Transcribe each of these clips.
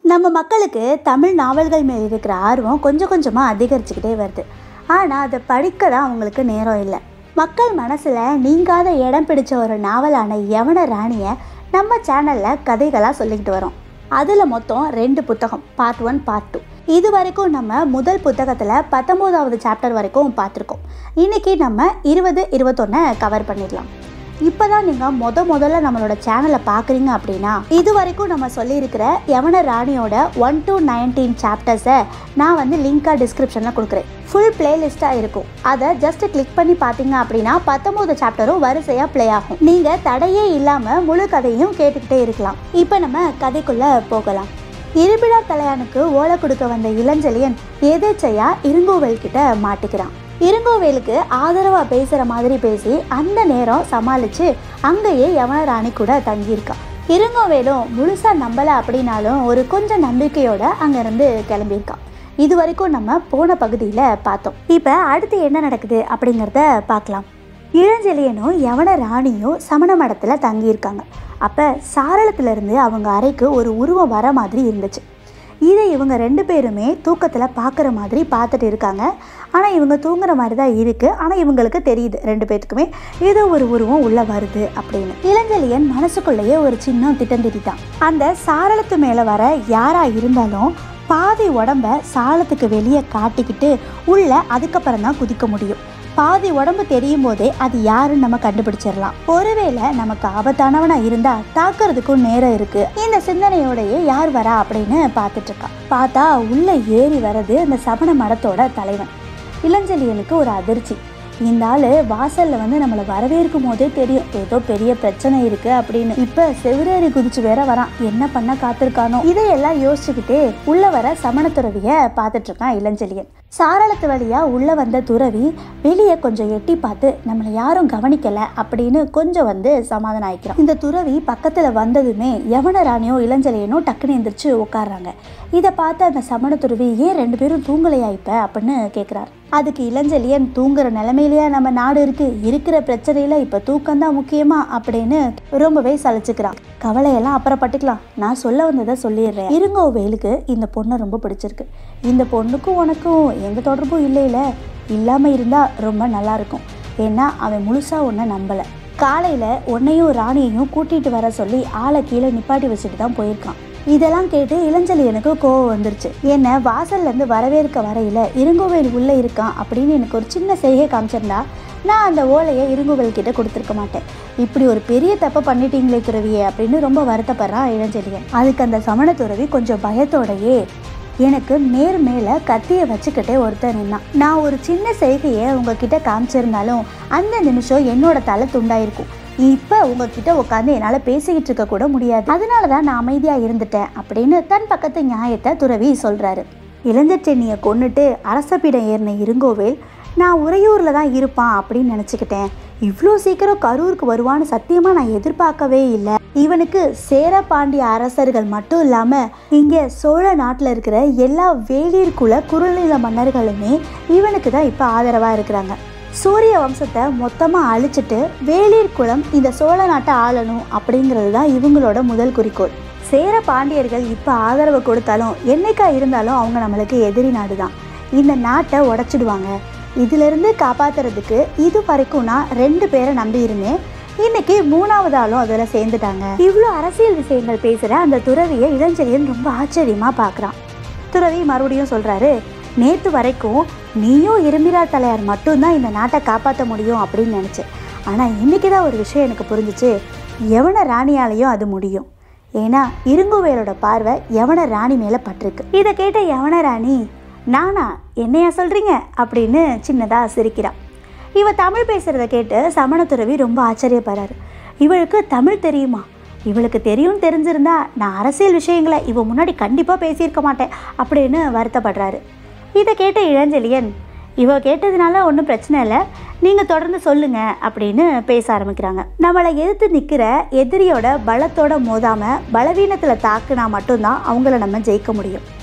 நம்ம மக்களுக்கு தமிழ் நாவல்கள் மேல் இருக்கிற ஆர்வம் கொஞ்சம் கொஞ்சமாக அதிகரிச்சுக்கிட்டே வருது ஆனால் அதை படிக்க தான் அவங்களுக்கு நேரம் இல்லை மக்கள் மனசில் நீங்காத இடம் பிடிச்ச ஒரு நாவலான யவன ராணியை நம்ம சேனலில் கதைகளாக சொல்லிக்கிட்டு வரோம் அதில் மொத்தம் ரெண்டு புத்தகம் பார்ட் ஒன் பார்ட் டூ இது வரைக்கும் நம்ம முதல் புத்தகத்தில் பத்தொம்போதாவது சாப்டர் வரைக்கும் பார்த்துருக்கோம் இன்றைக்கி நம்ம இருபது இருபத்தொன்னை கவர் பண்ணிடலாம் இப்போ தான் நீங்கள் முத முதல்ல நம்மளோட சேனலை பார்க்குறீங்க அப்படின்னா இது வரைக்கும் நம்ம சொல்லியிருக்கிற யவன ராணியோட ஒன் டு நைன்டீன் சாப்டர்ஸை நான் வந்து லிங்காக டிஸ்கிரிப்ஷனில் கொடுக்குறேன் ஃபுல் பிளேலிஸ்ட்டாக இருக்கும் அதை ஜஸ்ட் கிளிக் பண்ணி பார்த்தீங்க அப்படின்னா பத்தொம்போது சாப்டரும் வரிசையாக ப்ளே ஆகும் நீங்கள் தடையே இல்லாமல் முழு கதையும் கேட்டுக்கிட்டே இருக்கலாம் இப்போ நம்ம கதைக்குள்ளே போகலாம் இருபிடா தலையானுக்கு ஓலை கொடுக்க வந்த இளஞ்செழியன் எதேச்சையா இருங்கோவேல் கிட்ட மாட்டிக்கிறான் இருங்கோவேலுக்கு ஆதரவா பேசுற மாதிரி பேசி அந்த நேரம் சமாளிச்சு அங்கேயே யவனராணி கூட தங்கியிருக்கான் இருங்கோவேலும் முழுசா நம்பல அப்படின்னாலும் ஒரு கொஞ்சம் நம்பிக்கையோட அங்கிருந்து கிளம்பியிருக்கான் இது வரைக்கும் நம்ம போன பகுதியில் பார்த்தோம் இப்போ அடுத்து என்ன நடக்குது அப்படிங்கிறத பார்க்கலாம் இளஞ்செழியனும் யவன ராணியும் சமண மடத்தில் தங்கியிருக்காங்க அப்போ சாரளத்திலிருந்து அவங்க அறைக்கு ஒரு உருவம் வர மாதிரி இருந்துச்சு இதை இவங்க ரெண்டு பேருமே தூக்கத்தில் பார்க்குற மாதிரி பார்த்துட்டு இருக்காங்க ஆனால் இவங்க தூங்குற மாதிரி தான் இருக்குது ஆனால் இவங்களுக்கு தெரியுது ரெண்டு பேர்த்துக்குமே ஏதோ ஒரு உருவம் உள்ளே வருது அப்படின்னு இளஞ்செழியன் மனசுக்குள்ளேயே ஒரு சின்ன திட்டம் திட்டான் அந்த சாரளத்து மேலே வர யாராக இருந்தாலும் பாதி உடம்ப சாலத்துக்கு வெளியே காட்டிக்கிட்டு உள்ள அதுக்கப்புறம் தான் குதிக்க முடியும் பாதி உடம்பு தெரியும் போதே அது யாருன்னு நம்ம கண்டுபிடிச்சிடலாம் ஒருவேளை நமக்கு ஆபத்தானவனா இருந்தா தாக்குறதுக்கும் நேரம் இருக்கு இந்த சிந்தனையோடயே யார் வரா அப்படின்னு பார்த்துட்டு இருக்கா பார்த்தா உள்ள ஏறி வர்றது அந்த சமண மடத்தோட தலைவன் இளஞ்செழியனுக்கு ஒரு அதிர்ச்சி இந்த ஆளு வாசல்ல வந்து நம்மளை வரவேற்கும் போதே தெரியும் ஏதோ பெரிய பிரச்சனை இருக்கு அப்படின்னு இப்ப செவிரேறி குதிச்சு வேற வரான் என்ன பண்ண காத்திருக்கானோ இதையெல்லாம் யோசிச்சுக்கிட்டே உள்ள வர சமண துறவிய பார்த்துட்டு இருக்கான் இளஞ்செழியன் சாரளத்து வழியா உள்ள வந்த துறவி வெளியே கொஞ்சம் எட்டி பார்த்து நம்மளை யாரும் கவனிக்கல அப்படின்னு கொஞ்சம் வந்து சமாதானம் ஆயிக்கிறான் இந்த துறவி பக்கத்துல வந்ததுமே யவன ராணியோ இளஞ்செழியனோ டக்குன்னு எந்திரிச்சு உட்கார்றாங்க இதை பார்த்து அந்த சமண துறவி ஏன் ரெண்டு பேரும் தூங்கலையா இப்ப அப்படின்னு கேட்குறாரு அதுக்கு இளஞ்செழியன் தூங்குற நிலைமையிலேயே நம்ம நாடு இருக்கு இருக்கிற பிரச்சனையில இப்ப தூக்கம் தான் முக்கியமா அப்படின்னு ரொம்பவே சலிச்சுக்கிறான் கவலையெல்லாம் அப்புறப்பட்டுக்கலாம் நான் சொல்ல வந்ததை சொல்லிடுறேன் இருங்கோவேலுக்கு இந்த பொண்ணை ரொம்ப பிடிச்சிருக்கு இந்த பொண்ணுக்கும் உனக்கும் எந்த தொடர்பும் இல்லையில இல்லாம இருந்தா ரொம்ப நல்லா இருக்கும் ஏன்னா அவன் முழுசா உன்னை நம்பல காலையில உன்னையும் ராணியையும் கூட்டிட்டு வர சொல்லி ஆளை கீழே நிப்பாட்டி வச்சுட்டு தான் போயிருக்கான் இதெல்லாம் கேட்டு இளஞ்செழியனுக்கு கோவம் வந்துருச்சு என்ன வாசல்ல இருந்து வரவேற்க வரையில இருங்கோவேல் உள்ள இருக்கான் அப்படின்னு எனக்கு ஒரு சின்ன செய்கை காமிச்சிருந்தா நான் அந்த ஓலையை இருங்கோவேல் கிட்ட கொடுத்துருக்க மாட்டேன் இப்படி ஒரு பெரிய தப்பை பண்ணிட்டீங்களே துறவியே அப்படின்னு ரொம்ப வருத்தப்படுறான் இளஞ்செழியன் அதுக்கு அந்த சமண துறவி கொஞ்சம் பயத்தோடையே எனக்கு நேர் மேலே கத்தியை வச்சுக்கிட்டே ஒருத்தர் நின்னான் நான் ஒரு சின்ன செய்கையை உங்ககிட்ட காமிச்சிருந்தாலும் அந்த நிமிஷம் என்னோட தலை துண்டாயிருக்கும் இப்போ உங்ககிட்ட உட்காந்து என்னால் பேசிக்கிட்டு இருக்க கூட முடியாது அதனால தான் நான் அமைதியாக இருந்துட்டேன் அப்படின்னு தன் பக்கத்து நியாயத்தை துறவி சொல்கிறாரு இளஞ்சச்சென்னியை கொன்னுட்டு அரசபீடம் ஏறின இருங்கோவேல் நான் உறையூரில் தான் இருப்பான் அப்படின்னு நினச்சிக்கிட்டேன் இவ்வளோ சீக்கிரம் கரூருக்கு வருவான்னு சத்தியமாக நான் எதிர்பார்க்கவே இல்லை இவனுக்கு சேர பாண்டிய அரசர்கள் மட்டும் இல்லாமல் இங்கே சோழ நாட்டில் இருக்கிற எல்லா வேளிர் குல குறுநில மன்னர்களுமே இவனுக்கு தான் இப்போ ஆதரவாக இருக்கிறாங்க சூரிய வம்சத்தை மொத்தமாக அழிச்சிட்டு வேளிர் குலம் இந்த சோழ நாட்டை ஆளணும் அப்படிங்கிறது தான் இவங்களோட முதல் குறிக்கோள் சேர பாண்டியர்கள் இப்போ ஆதரவு கொடுத்தாலும் என்னைக்கா இருந்தாலும் அவங்க நம்மளுக்கு எதிரி நாடு தான் இந்த நாட்டை உடைச்சிடுவாங்க இதிலிருந்து காப்பாத்துறதுக்கு இது வரைக்கும் நான் ரெண்டு பேரை நம்பி இருந்தேன் இன்னைக்கு மூணாவது ஆளும் அதில் சேர்ந்துட்டாங்க இவ்வளோ அரசியல் விஷயங்கள் பேசுகிற அந்த துறவியை இளஞ்செழியன் ரொம்ப ஆச்சரியமாக பார்க்குறான் துறவி மறுபடியும் சொல்கிறாரு நேற்று வரைக்கும் நீயும் இருமிரா தலையார் மட்டும்தான் இந்த நாட்டை காப்பாற்ற முடியும் அப்படின்னு நினச்சேன் ஆனால் இன்றைக்கி தான் ஒரு விஷயம் எனக்கு புரிஞ்சிச்சு எவன ராணியாலையும் அது முடியும் ஏன்னா இருங்குவேலோட பார்வை யவன ராணி மேலே பட்டிருக்கு இதை கேட்ட யவன ராணி நானா என்னையா சொல்கிறீங்க அப்படின்னு சின்னதாக சிரிக்கிறான் இவ தமிழ் பேசுகிறத கேட்டு சமணத்துறவி ரொம்ப ஆச்சரியப்படுறாரு இவளுக்கு தமிழ் தெரியுமா இவளுக்கு தெரியும்னு தெரிஞ்சிருந்தா நான் அரசியல் விஷயங்களை இவ முன்னாடி கண்டிப்பாக பேசியிருக்க மாட்டேன் அப்படின்னு வருத்தப்படுறாரு இதை கேட்ட இளஞ்செழியன் இவ கேட்டதுனால ஒன்றும் பிரச்சனை இல்லை நீங்கள் தொடர்ந்து சொல்லுங்க அப்படின்னு பேச ஆரம்பிக்கிறாங்க நம்மளை எதிர்த்து நிற்கிற எதிரியோட பலத்தோட மோதாமல் பலவீனத்தில் தாக்குனா மட்டும்தான் அவங்கள நம்ம ஜெயிக்க முடியும்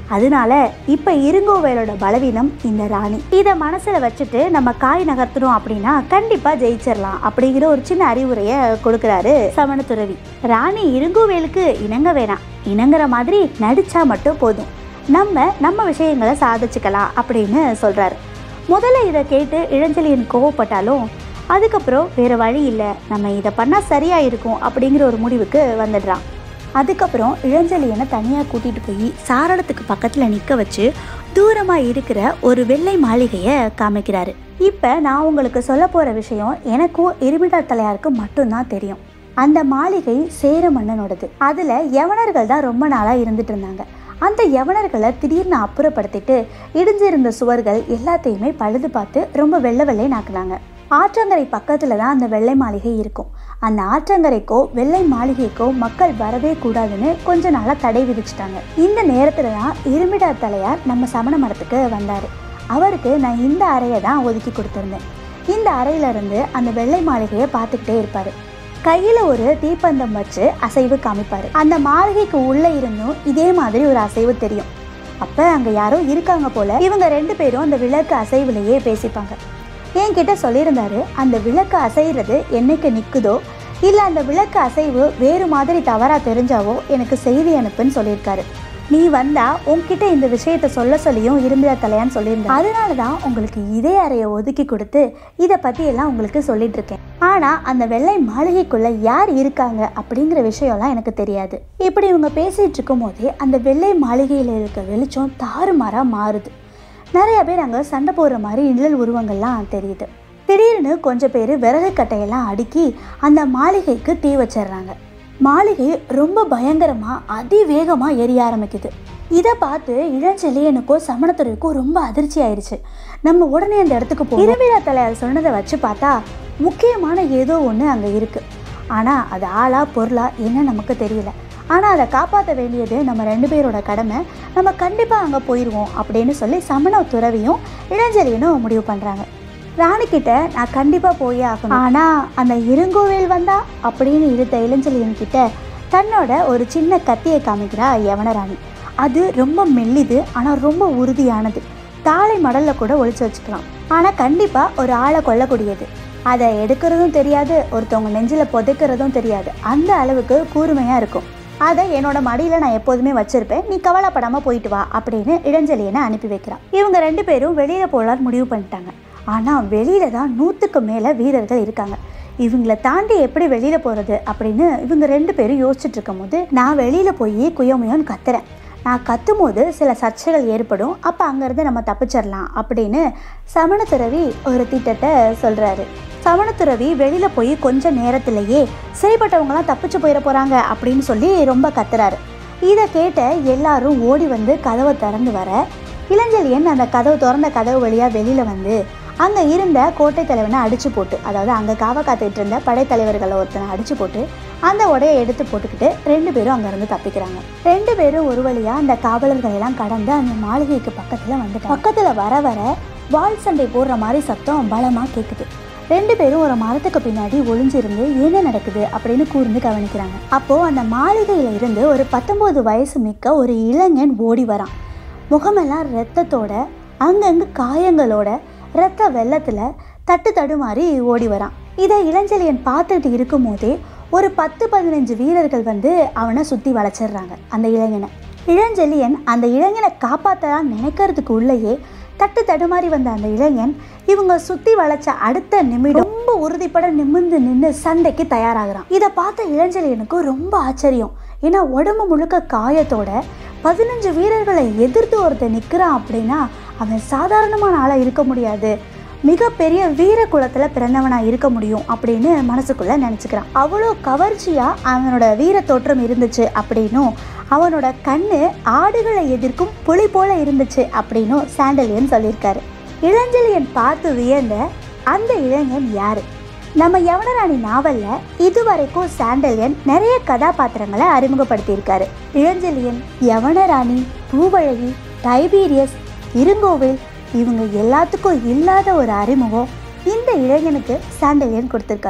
அதனால இப்போ இருங்கோவேலோட பலவீனம் இந்த ராணி இதை மனசில் வச்சுட்டு நம்ம காய் நகர்த்தணும் அப்படின்னா கண்டிப்பாக ஜெயிச்சிடலாம் அப்படிங்கிற ஒரு சின்ன அறிவுரையை கொடுக்குறாரு சமணத்துறவி ராணி இருங்கோவேலுக்கு இணங்க வேணாம் இணங்குற மாதிரி நடிச்சா மட்டும் போதும் நம்ம நம்ம விஷயங்களை சாதிச்சுக்கலாம் அப்படின்னு சொல்கிறாரு முதல்ல இதை கேட்டு இளஞ்சலியன் கோவப்பட்டாலும் அதுக்கப்புறம் வேறு வழி இல்லை நம்ம இதை பண்ணால் சரியாக இருக்கும் அப்படிங்கிற ஒரு முடிவுக்கு வந்துடுறான் அதுக்கப்புறம் இளஞ்சலியனை தனியாக கூட்டிகிட்டு போய் சாரணத்துக்கு பக்கத்தில் நிற்க வச்சு தூரமாக இருக்கிற ஒரு வெள்ளை மாளிகையை காமிக்கிறாரு இப்போ நான் உங்களுக்கு சொல்ல போகிற விஷயம் எனக்கும் இருமிடா தலையாருக்கும் மட்டும்தான் தெரியும் அந்த மாளிகை சேர மன்னனோடது அதில் யவனர்கள் தான் ரொம்ப நாளாக இருந்துட்டு இருந்தாங்க அந்த யவனர்களை திடீர்னு அப்புறப்படுத்திட்டு இடிஞ்சிருந்த சுவர்கள் எல்லாத்தையுமே பழுது பார்த்து ரொம்ப வெள்ளை வெள்ளை நாக்குனாங்க ஆற்றங்கரை பக்கத்தில் தான் அந்த வெள்ளை மாளிகை இருக்கும் அந்த ஆற்றங்கரைக்கோ வெள்ளை மாளிகைக்கோ மக்கள் வரவே கூடாதுன்னு கொஞ்ச நாளாக தடை விதிச்சிட்டாங்க இந்த நேரத்தில் தான் இருமிடா தலையார் நம்ம சமண மரத்துக்கு வந்தார் அவருக்கு நான் இந்த அறையை தான் ஒதுக்கி கொடுத்துருந்தேன் இந்த அறையிலிருந்து அந்த வெள்ளை மாளிகையை பார்த்துக்கிட்டே இருப்பார் கையில் ஒரு தீப்பந்தம் வச்சு அசைவு காமிப்பார் அந்த மாளிகைக்கு உள்ளே இருந்தும் இதே மாதிரி ஒரு அசைவு தெரியும் அப்போ அங்கே யாரோ இருக்காங்க போல இவங்க ரெண்டு பேரும் அந்த விளக்கு அசைவுலையே பேசிப்பாங்க என்கிட்ட சொல்லியிருந்தாரு அந்த விளக்கு அசைகிறது என்னைக்கு நிற்குதோ இல்லை அந்த விளக்கு அசைவு வேறு மாதிரி தவறாக தெரிஞ்சாவோ எனக்கு செய்தி அனுப்புன்னு சொல்லியிருக்காரு நீ வந்தா உன்கிட்ட இந்த விஷயத்த சொல்ல சொல்லியும் இரும்பியா தலையான்னு சொல்லியிருந்தேன் அதனால தான் உங்களுக்கு இதே அறையை ஒதுக்கி கொடுத்து இதை பற்றி எல்லாம் உங்களுக்கு சொல்லிட்டு இருக்கேன் ஆனால் அந்த வெள்ளை மாளிகைக்குள்ள யார் இருக்காங்க அப்படிங்கிற விஷயம்லாம் எனக்கு தெரியாது இப்படி இவங்க பேசிட்டு இருக்கும் போதே அந்த வெள்ளை மாளிகையில் இருக்க வெளிச்சம் தாறுமாறாக மாறுது நிறைய பேர் அங்கே சண்டை போடுற மாதிரி நிழல் உருவங்கள்லாம் தெரியுது திடீர்னு கொஞ்சம் பேர் விறகு கட்டையெல்லாம் அடுக்கி அந்த மாளிகைக்கு தீ வச்சிடுறாங்க மாளிகை ரொம்ப பயங்கரமாக அதிவேகமாக எரிய ஆரம்பிக்குது இதை பார்த்து இளஞ்செலியனுக்கும் சமணத்துறைக்கும் ரொம்ப அதிர்ச்சி ஆயிடுச்சு நம்ம உடனே அந்த இடத்துக்கு போய் இருவிழா தலையார் சொன்னதை வச்சு பார்த்தா முக்கியமான ஏதோ ஒன்று அங்கே இருக்குது ஆனால் அது ஆளா பொருளா என்ன நமக்கு தெரியல ஆனால் அதை காப்பாற்ற வேண்டியது நம்ம ரெண்டு பேரோட கடமை நம்ம கண்டிப்பாக அங்கே போயிடுவோம் அப்படின்னு சொல்லி சமண துறவியும் இளஞ்செலியனும் முடிவு பண்ணுறாங்க ராணிக்கிட்ட நான் கண்டிப்பாக போயே ஆகணும் ஆனால் அந்த இருங்கோவேல் வந்தா அப்படின்னு இழுத்த இளஞ்செலியன் கிட்ட தன்னோட ஒரு சின்ன கத்தியை காமிக்கிறா யவன ராணி அது ரொம்ப மெல்லிது ஆனால் ரொம்ப உறுதியானது தாளை மடலில் கூட ஒளிச்சு வச்சுக்கலாம் ஆனால் கண்டிப்பாக ஒரு ஆளை கொல்லக்கூடியது அதை எடுக்கிறதும் தெரியாது ஒருத்தவங்க நெஞ்சில் புதைக்கிறதும் தெரியாது அந்த அளவுக்கு கூர்மையாக இருக்கும் அதை என்னோட மடியில் நான் எப்போதுமே வச்சிருப்பேன் நீ கவலைப்படாமல் போயிட்டு வா அப்படின்னு இளஞ்செலியனை அனுப்பி வைக்கிறான் இவங்க ரெண்டு பேரும் வெளியில் போகலான்னு முடிவு பண்ணிட்டாங்க ஆனால் வெளியில தான் நூற்றுக்கு மேலே வீரர்கள் இருக்காங்க இவங்கள தாண்டி எப்படி வெளியில் போகிறது அப்படின்னு இவங்க ரெண்டு பேரும் யோசிச்சுட்டு இருக்கும் போது நான் வெளியில் போய் குயமுயோன்னு கத்துறேன் நான் கத்தும் போது சில சர்ச்சைகள் ஏற்படும் அப்போ அங்கேருந்து நம்ம தப்பிச்சிடலாம் அப்படின்னு சமணத்துறவி ஒரு திட்டத்தை சொல்கிறாரு சமணத்துறவி வெளியில் போய் கொஞ்ச நேரத்திலேயே சரிப்பட்டவங்களாம் தப்பிச்சு போயிட போகிறாங்க அப்படின்னு சொல்லி ரொம்ப கத்துறாரு இதை கேட்ட எல்லாரும் ஓடி வந்து கதவை திறந்து வர இளஞ்செழியன் அந்த கதவு திறந்த கதவு வழியாக வெளியில் வந்து அங்கே இருந்த கோட்டை தலைவனை அடிச்சு போட்டு அதாவது அங்கே காவ காத்துட்டு இருந்த படைத்தலைவர்களை ஒருத்தனை அடிச்சு போட்டு அந்த உடையை எடுத்து போட்டுக்கிட்டு ரெண்டு பேரும் அங்கேருந்து தப்பிக்கிறாங்க ரெண்டு பேரும் ஒரு வழியாக அந்த காவலர்கள் எல்லாம் கடந்து அந்த மாளிகைக்கு பக்கத்தில் வந்துட்டாங்க பக்கத்தில் வர வர வால் சண்டை போடுற மாதிரி சத்தம் பலமாக கேட்குது ரெண்டு பேரும் ஒரு மரத்துக்கு பின்னாடி ஒளிஞ்சிருந்து என்ன நடக்குது அப்படின்னு கூர்ந்து கவனிக்கிறாங்க அப்போது அந்த மாளிகையில் இருந்து ஒரு பத்தொம்போது வயசு மிக்க ஒரு இளைஞன் ஓடி வரான் முகமெல்லாம் ரத்தத்தோட அங்கங்கே காயங்களோட ரத்த வெள்ளத்தில் தட்டு தடுமாறி ஓடி வரான் இதை இளஞ்செழியன் பார்த்துட்டு இருக்கும் போதே ஒரு பத்து பதினஞ்சு வீரர்கள் வந்து அவனை சுற்றி வளைச்சிடுறாங்க அந்த இளைஞனை இளஞ்செழியன் அந்த இளைஞனை காப்பாற்றலாம் நினைக்கிறதுக்கு உள்ளேயே தட்டு தடுமாறி வந்த அந்த இளைஞன் இவங்க சுத்தி வளைச்ச அடுத்த நிமிடம் ரொம்ப உறுதிப்பட நிமிர்ந்து நின்று சண்டைக்கு தயாராகிறான் இதை பார்த்த இளஞ்செழியனுக்கு ரொம்ப ஆச்சரியம் ஏன்னா உடம்பு முழுக்க காயத்தோட பதினஞ்சு வீரர்களை எதிர்த்து ஒருத்தன் நிற்கிறான் அப்படின்னா அவன் சாதாரணமான ஆளாக இருக்க முடியாது மிகப்பெரிய வீர குலத்தில் பிறந்தவனாக இருக்க முடியும் அப்படின்னு மனசுக்குள்ளே நினச்சிக்கிறான் அவ்வளோ கவர்ச்சியாக அவனோட வீர தோற்றம் இருந்துச்சு அப்படின்னும் அவனோட கண்ணு ஆடுகளை எதிர்க்கும் புலி போல இருந்துச்சு அப்படின்னும் சாண்டலியன் சொல்லியிருக்காரு இளஞ்செழியன் பார்த்து வியந்த அந்த இளைஞன் யாரு நம்ம யவனராணி நாவல்ல இதுவரைக்கும் சாண்டல்யன் நிறைய கதாபாத்திரங்களை அறிமுகப்படுத்தியிருக்காரு இளஞ்செழியன் யவனராணி பூவழகி டைபீரியஸ் இருங்கோவில் இவங்க எல்லாத்துக்கும் இல்லாத ஒரு அறிமுகம் இந்த இளைஞனுக்கு சாண்டல்யன் கொடுத்திருக்காரு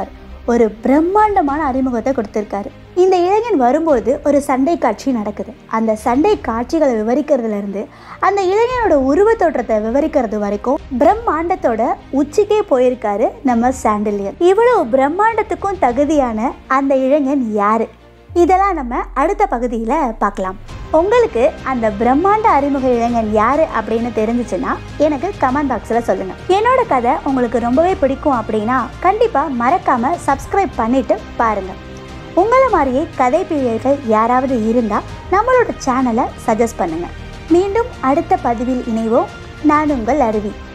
ஒரு பிரம்மாண்டமான அறிமுகத்தை கொடுத்துருக்காரு இந்த இளைஞன் வரும்போது ஒரு சண்டை காட்சி நடக்குது அந்த சண்டை காட்சிகளை விவரிக்கிறதுல இருந்து அந்த இளைஞனோட உருவ தோற்றத்தை விவரிக்கிறது வரைக்கும் பிரம்மாண்டத்தோட உச்சிக்கே போயிருக்காரு நம்ம சாண்டிலியர் இவ்வளவு பிரம்மாண்டத்துக்கும் தகுதியான அந்த இளைஞன் யாரு இதெல்லாம் நம்ம அடுத்த பகுதியில் பார்க்கலாம் உங்களுக்கு அந்த பிரம்மாண்ட அறிமுக இளைஞன் யார் அப்படின்னு தெரிஞ்சிச்சுன்னா எனக்கு கமெண்ட் பாக்ஸில் சொல்லுங்கள் என்னோட கதை உங்களுக்கு ரொம்பவே பிடிக்கும் அப்படின்னா கண்டிப்பாக மறக்காமல் சப்ஸ்கிரைப் பண்ணிவிட்டு பாருங்கள் உங்களை மாதிரியே கதை பிரியர்கள் யாராவது இருந்தால் நம்மளோட சேனலை சஜஸ்ட் பண்ணுங்கள் மீண்டும் அடுத்த பதிவில் இணைவோம் நான் உங்கள் அருவி